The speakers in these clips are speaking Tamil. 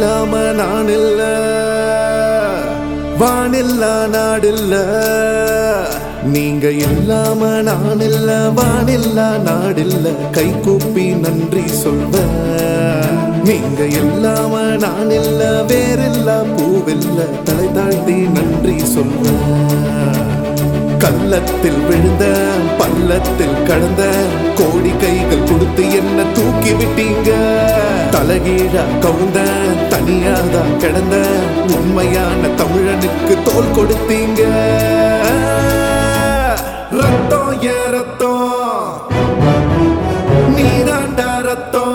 இல்லாம நான் இல்ல வானில்லா நாடில்ல நீங்க இல்லாம நான் இல்ல வானில்லா நாடில்ல கை கூப்பி நன்றி சொல்வ நீங்க இல்லாம நான் இல்ல வேறில்ல பூவில்ல தலை தாழ்த்தி நன்றி சொல்வ கள்ளத்தில் விழுந்த பள்ளத்தில் கடந்த கோடி கைகள் கொடுத்து என்ன தூக்கி விட்டீங்க தலகீழா கவுந்த தனியாதான் கிடந்த உண்மையான தமிழனுக்கு தோல் கொடுத்தீங்க ரத்தம் ஏன் ரத்தம் நீதாண்டா ரத்தம்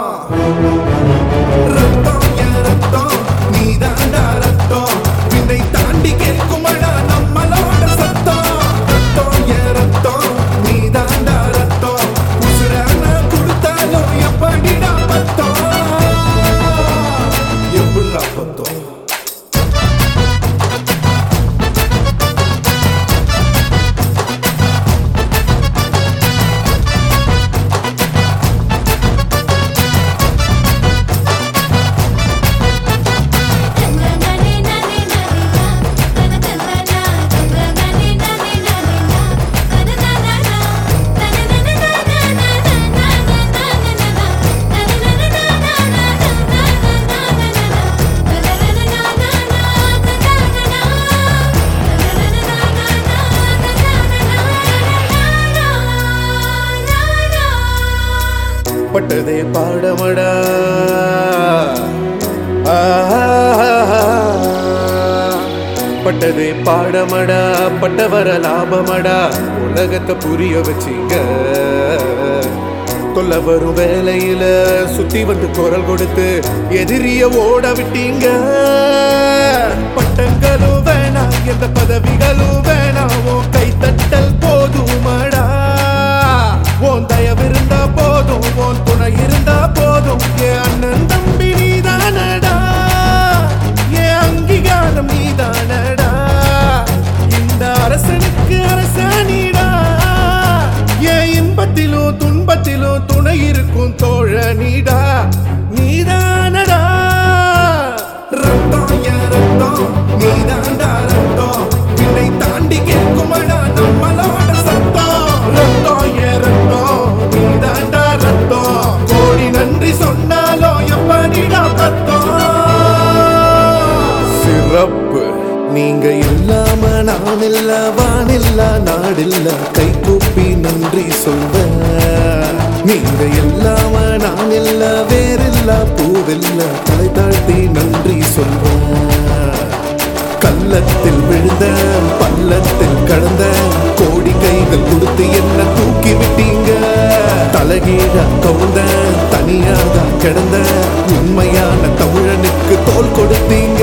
ரத்தம் என் ரத்தம் நீதாண்டா ரத்தம் விண்ணை தாண்டி கேட்குமடா நம்மளோட சத்தம் ரத்தம் என் ரத்தம் நீதாண்டா ரத்தம் உசுரான கொடுத்தாலும் எப்படிடா பத்தம் எப்படிடா பத்தம் நனனனே நனே நனனா தனதனனா தனனனே நனே நனனா தனதனனா தனனனனா பட்டதே பாடமடா பட்டதே பாடமடா பட்டவர லாபமடா உலகத்தை புரிய வச்சிங்க தொல்ல வரும் வேலையில சுத்தி வந்து குரல் கொடுத்து எதிரிய ஓட விட்டீங்க பட்டங்களும் வேணாம் எந்த பதவிகளும் வேணாம் உன் கைத்தட்டல் போதுமடா உன் தயவு இருந்தா போதும் உன் துணை இருந்தா போதும் என் அண்ணன் தம்பி நீதானடா என் அங்கீகாரம் நீதானடா இந்த அரசனுக்கு அரசாணிடா என் இன்பத்திலும் துன்பத்திலும் துணை இருக்கும் தோழனிடா நீதானடா ரத்தம் என் ரத்தம் நீதாண்டா ரத்தம் விண்ணை தாண்டி கேட்குமடா நம்மளோட சத்தம் ரத்தம் என் ரத்தம் நீதாண்டா ரத்தம் கோடி நன்றி சொன்னாலும் எப்படிடா பத்தம் சிறப்பு நீங்க இல்லாம நான் இல்ல வானில்ல நாடில்ல கை கூப்பி நன்றி சொல்வேன் நீங்க இல்லாம நான் இல்ல வேறில்ல பூவில்ல தலை தாழ்த்தி நன்றி சொல்வேன் கள்ளத்தில் விழுந்த பள்ளத்தில் கடந்த கோடி கைகள் கொடுத்து என்ன தூக்கி விட்டீங்க தலகீழ கவுந்த தனியாக கிடந்த உண்மையான தமிழனுக்கு தோல் கொடுத்தீங்க